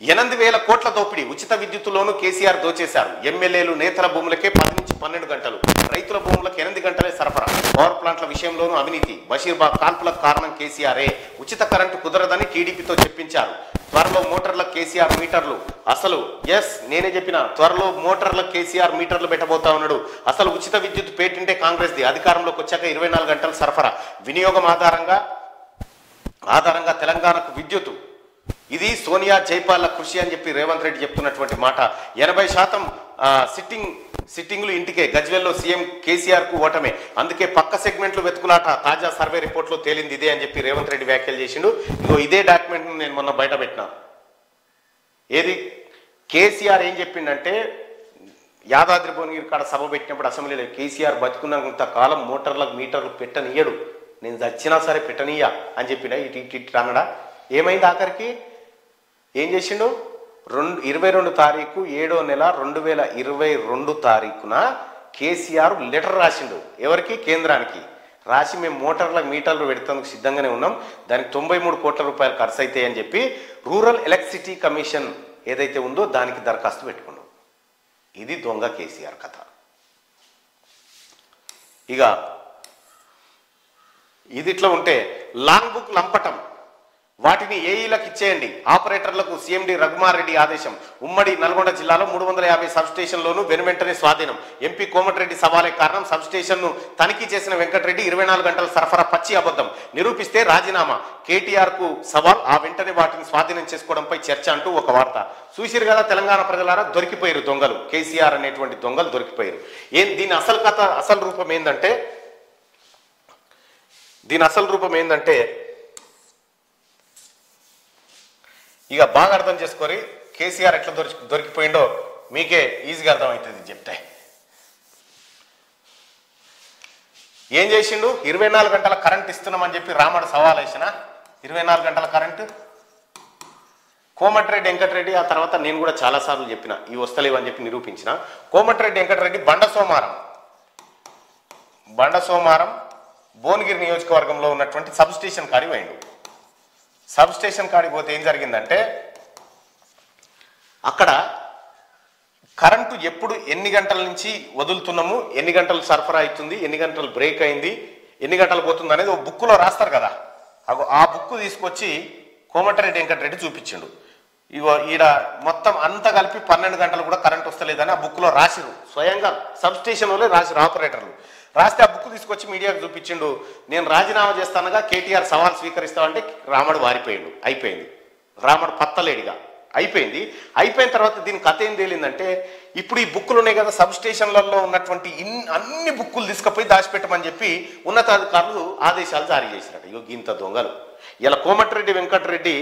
ఎనిమిది వేల కోట్ల దోపిడీ ఉచిత విద్యుత్తులోనూ కేసీఆర్ దోచేశారు ఎమ్మెల్యేలు నేతల భూములకే పది నుంచి పన్నెండు గంటలు రైతుల భూములకు ఎనిమిది గంటలే సరఫరా పవర్ ప్లాంట్ల విషయంలోనూ అవినీతి బషీర్బాగ్ కాల్పులకు కారణం కేసీఆరే ఉచిత కరెంటు కుదరదని టీడీపీతో చెప్పించారు త్వరలో మోటార్ల కేసీఆర్ మీటర్లు అసలు ఎస్ నేనే చెప్పిన త్వరలో మోటార్ల కేసీఆర్ మీటర్లు పెట్టబోతా ఉన్నాడు అసలు ఉచిత విద్యుత్ పేటింటే కాంగ్రెస్ది అధికారంలోకి వచ్చాక ఇరవై నాలుగు గంటల సరఫరా వినియోగం ఆధారంగా ఆధారంగా తెలంగాణకు విద్యుత్ ఇది సోనియా జైపాల్ల కృషి అని చెప్పి రేవంత్ రెడ్డి చెప్తున్నటువంటి మాట ఎనభై శాతం ఆ, సిట్టింగ్ సిట్టింగ్లు ఇంటికే గజ్వెల్లో సీఎం కేసీఆర్ కు ఓటమే అందుకే పక్క సెగ్మెంట్లు వెతుకులాట తాజా సర్వే రిపోర్ట్లో తేలింది ఇదే అని చెప్పి రేవంత్ రెడ్డి వ్యాఖ్యలు చేసిండు ఇగో ఇదే డాక్యుమెంట్ నేను మొన్న బయట పెట్టినా ఏది కేసీఆర్ ఏం చెప్పిండంటే యాదాద్రి భువనగిరి కాడ సభ పెట్టినప్పుడు అసెంబ్లీలో కేసీఆర్ బతుకున్నంత కాలం మోటార్లకు మీటర్లు పెట్టనీయడు నేను చచ్చినా సరే పెట్టనీయ అని చెప్పిన ఇటు ఇటు ఇటు అన్నడా ఏమైంది ఆఖరికి ఏం చేసిండు రెండు ఇరవై రెండు తారీఖు ఏడో నెల రెండు వేల ఇరవై రెండు తారీఖున కేసీఆర్ లెటర్ రాసిండు ఎవరికి కేంద్రానికి రాసి మేము మోటార్ల మీటర్లు పెడతానికి సిద్ధంగానే ఉన్నాం దానికి తొంభై మూడు కోట్ల రూపాయలు ఖర్చు అవుతాయి అని చెప్పి రూరల్ ఎలక్ట్రిసిటీ కమిషన్ ఏదైతే ఉందో దానికి దరఖాస్తు పెట్టుకున్నాం ఇది దొంగ కేసీఆర్ కథ ఇక ఇది ఇట్లా ఉంటే లాంగ్ బుక్ లంపటం వాటిని ఏఈలకు ఇచ్చేయండి ఆపరేటర్లకు సీఎండి రఘుమారెడ్డి ఆదేశం ఉమ్మడి నల్గొండ జిల్లాలో మూడు వందల యాభై సబ్ స్టేషన్లోనూ వెనువెంటనే స్వాధీనం ఎంపీ కోమటిరెడ్డి సవాలే కారణం సబ్ స్టేషన్ను తనిఖీ చేసిన వెంకటరెడ్డి ఇరవై నాలుగు గంటల సరఫరా పచ్చి అబద్ధం నిరూపిస్తే రాజీనామా కేటీఆర్ కు సవాల్ ఆ వెంటనే వాటిని స్వాధీనం చేసుకోవడంపై చర్చ అంటూ ఒక వార్త చూసిరు కదా తెలంగాణ ప్రజలారా దొరికిపోయారు దొంగలు కేసీఆర్ అనేటువంటి దొంగలు దొరికిపోయారు ఏం దీని అసలు కథ అసలు రూపం ఏంటంటే దీని అసలు రూపం ఏంటంటే ఇక బాగా అర్థం చేసుకొని కేసీఆర్ ఎట్లా దొరికి దొరికిపోయిండో మీకే ఈజీగా అర్థమవుతుంది ఇది చెప్తే ఏం చేసిండు ఇరవై నాలుగు గంటల కరెంట్ ఇస్తున్నామని చెప్పి రామడు సవాల్ వేసిన ఇరవై నాలుగు గంటల కరెంటు కోమటిరెడ్డి వెంకటరెడ్డి ఆ తర్వాత నేను కూడా చాలాసార్లు చెప్పిన ఈ వస్తలేవు అని చెప్పి నిరూపించిన కోమటిరెడ్డి వెంకటరెడ్డి బండ సోమారం బండ సోమారం భువనగిరి నియోజకవర్గంలో ఉన్నటువంటి సబ్ స్టేషన్ కాడికి పోయిండు సబ్ స్టేషన్ కాడికి పోతే ఏం జరిగిందంటే అక్కడ కరెంటు ఎప్పుడు ఎన్ని గంటల నుంచి వదులుతున్నాము ఎన్ని గంటలు సరఫరా అవుతుంది ఎన్ని గంటలు బ్రేక్ అయింది ఎన్ని గంటలు పోతుంది అనేది ఒక బుక్లో రాస్తారు కదా అగో ఆ బుక్ తీసుకొచ్చి కోమటిరెడ్డి వెంకటరెడ్డి చూపించిండు ఇగో ఈడ మొత్తం అంతా కలిపి పన్నెండు గంటలు కూడా కరెంట్ వస్తలేదని ఆ బుక్లో రాసిరు స్వయంగా సబ్ స్టేషన్ వాళ్ళే రాసిరు ఆపరేటర్లు రాస్తే ఆ బుక్ తీసుకొచ్చి మీడియాకు చూపించిండు నేను రాజీనామా చేస్తానగా కేటీఆర్ సవాల్ స్వీకరిస్తామంటే రాముడు వారిపోయిండు అయిపోయింది రాముడు పత్తలేడిగా అయిపోయింది అయిపోయిన తర్వాత దీని కథ ఏం తేలిందంటే ఇప్పుడు ఈ బుక్కులు ఉన్నాయి కదా సబ్ స్టేషన్లలో ఉన్నటువంటి ఇన్ అన్ని బుక్కులు తీసుకుపోయి దాచిపెట్టమని చెప్పి ఉన్నతాధికారులు ఆదేశాలు జారీ చేసినట్టు ఇగో గింత దొంగలు ఇలా కోమటిరెడ్డి వెంకటరెడ్డి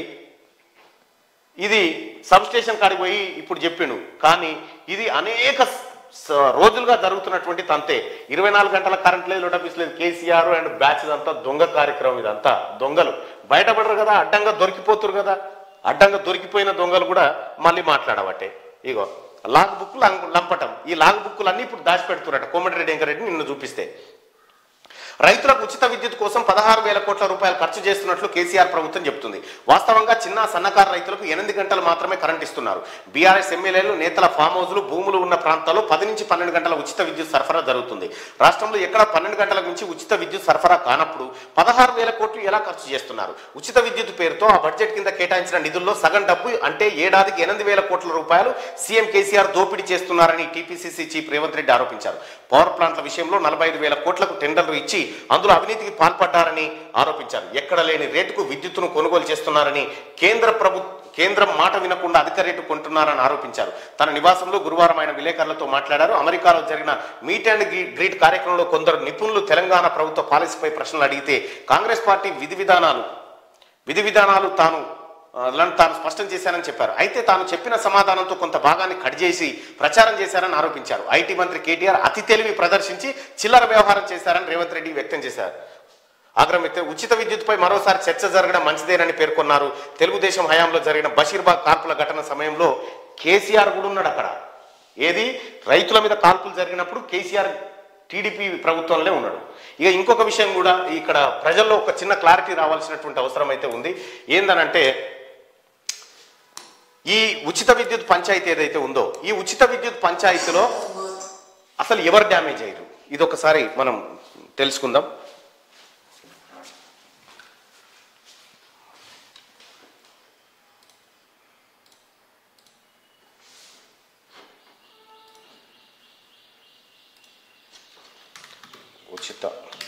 ఇది సబ్ స్టేషన్ కాడికి పోయి ఇప్పుడు చెప్పిండు కానీ ఇది అనేక స- రోజులుగా జరుగుతున్నటువంటి తంతే ఇరవై నాలుగు గంటల కరెంట్ లేదు నోటీస్ లేదు కేసీఆర్ అండ్ బ్యాచ్ ఇదంతా దొంగ కార్యక్రమం ఇదంతా దొంగలు బయటపడరు కదా అడ్డంగా దొరికిపోతురు కదా అడ్డంగా దొరికిపోయిన దొంగలు కూడా మళ్ళీ మాట్లాడబట్టే ఇగో లాగ్ బుక్ లంపటం ఈ లాగ్ బుక్కులన్నీ ఇప్పుడు దాచిపెడుతున్నట్ట కోమటిరెడ్డి వెంకరెడ్డి నిన్ను చూపిస్తే రైతులకు ఉచిత విద్యుత్ కోసం పదహారు వేల కోట్ల రూపాయలు ఖర్చు చేస్తున్నట్లు కేసీఆర్ ప్రభుత్వం చెబుతుంది వాస్తవంగా చిన్న సన్నకారు రైతులకు ఎనిమిది గంటలు మాత్రమే కరెంట్ ఇస్తున్నారు బీఆర్ఎస్ ఎమ్మెల్యేలు నేతల ఫామ్ హౌస్లు భూములు ఉన్న ప్రాంతాల్లో పది నుంచి పన్నెండు గంటల ఉచిత విద్యుత్ సరఫరా జరుగుతుంది రాష్ట్రంలో ఎక్కడ పన్నెండు గంటల నుంచి ఉచిత విద్యుత్ సరఫరా కానప్పుడు పదహారు వేల కోట్లు ఎలా ఖర్చు చేస్తున్నారు ఉచిత విద్యుత్ పేరుతో ఆ బడ్జెట్ కింద కేటాయించిన నిధుల్లో సగం డబ్బు అంటే ఏడాదికి ఎనిమిది వేల కోట్ల రూపాయలు సీఎం కేసీఆర్ దోపిడీ చేస్తున్నారని టీపీసీసీ చీఫ్ రేవంత్ రెడ్డి ఆరోపించారు పవర్ ప్లాంట్ల విషయంలో నలభై ఐదు వేల కోట్లకు టెండర్లు ఇచ్చి అందులో అవినీతికి పాల్పడ్డారని ఆరోపించారు ఎక్కడ లేని రేటుకు విద్యుత్తును కొనుగోలు చేస్తున్నారని కేంద్ర ప్రభు కేంద్రం మాట వినకుండా అధిక రేటు కొంటున్నారని ఆరోపించారు తన నివాసంలో గురువారం ఆయన విలేకరులతో మాట్లాడారు అమెరికాలో జరిగిన మీట్ అండ్ గ్రీట్ కార్యక్రమంలో కొందరు నిపుణులు తెలంగాణ ప్రభుత్వ పాలసీపై ప్రశ్నలు అడిగితే కాంగ్రెస్ పార్టీ విధి విధానాలు విధి విధానాలు తాను ఆ, లను తాను స్పష్టం చేశానని చెప్పారు అయితే తాను చెప్పిన సమాధానంతో కొంత భాగాన్ని కట్ చేసి ప్రచారం చేశారని ఆరోపించారు ఐటీ మంత్రి కేటీఆర్ అతి తెలివి ప్రదర్శించి చిల్లర వ్యవహారం చేశారని రేవంత్ రెడ్డి వ్యక్తం చేశారు ఆగ్రహం వ్యక్తం ఉచిత విద్యుత్పై మరోసారి చర్చ జరగడం మంచిదేనని పేర్కొన్నారు తెలుగుదేశం హయాంలో జరిగిన బషీర్బాగ్ కాల్పుల ఘటన సమయంలో కేసీఆర్ కూడా ఉన్నాడు అక్కడ ఏది రైతుల మీద కాల్పులు జరిగినప్పుడు కేసీఆర్ టీడీపీ ప్రభుత్వంలో ఉన్నాడు ఇక ఇంకొక విషయం కూడా ఇక్కడ ప్రజల్లో ఒక చిన్న క్లారిటీ రావాల్సినటువంటి అవసరం అయితే ఉంది ఏందనంటే ఈ ఉచిత విద్యుత్ పంచాయతీ ఏదైతే ఉందో ఈ ఉచిత విద్యుత్ పంచాయతీలో అసలు ఎవరు డ్యామేజ్ అయ్యారు ఇది ఒకసారి మనం తెలుసుకుందాం ఉచిత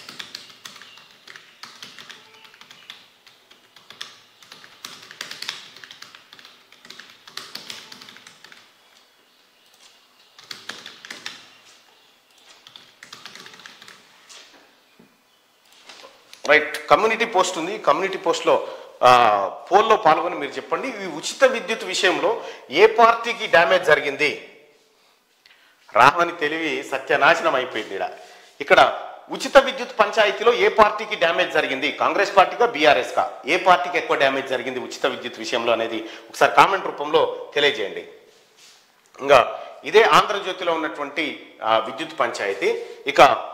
రైట్ కమ్యూనిటీ పోస్ట్ ఉంది కమ్యూనిటీ పోస్ట్లో పోల్లో పాల్గొని మీరు చెప్పండి ఈ ఉచిత విద్యుత్ విషయంలో ఏ పార్టీకి డ్యామేజ్ జరిగింది రామని తెలివి సత్యనాశనం అయిపోయింది ఈడ. ఇక్కడ ఉచిత విద్యుత్ పంచాయతీలో ఏ పార్టీకి డ్యామేజ్ జరిగింది కాంగ్రెస్ పార్టీగా బీఆర్ఎస్ కా ఏ పార్టీకి ఎక్కువ డ్యామేజ్ జరిగింది ఉచిత విద్యుత్ విషయంలో అనేది ఒకసారి కామెంట్ రూపంలో తెలియజేయండి ఇంకా ఇదే ఆంధ్రజ్యోతిలో ఉన్నటువంటి ఆ, విద్యుత్ పంచాయతీ ఇక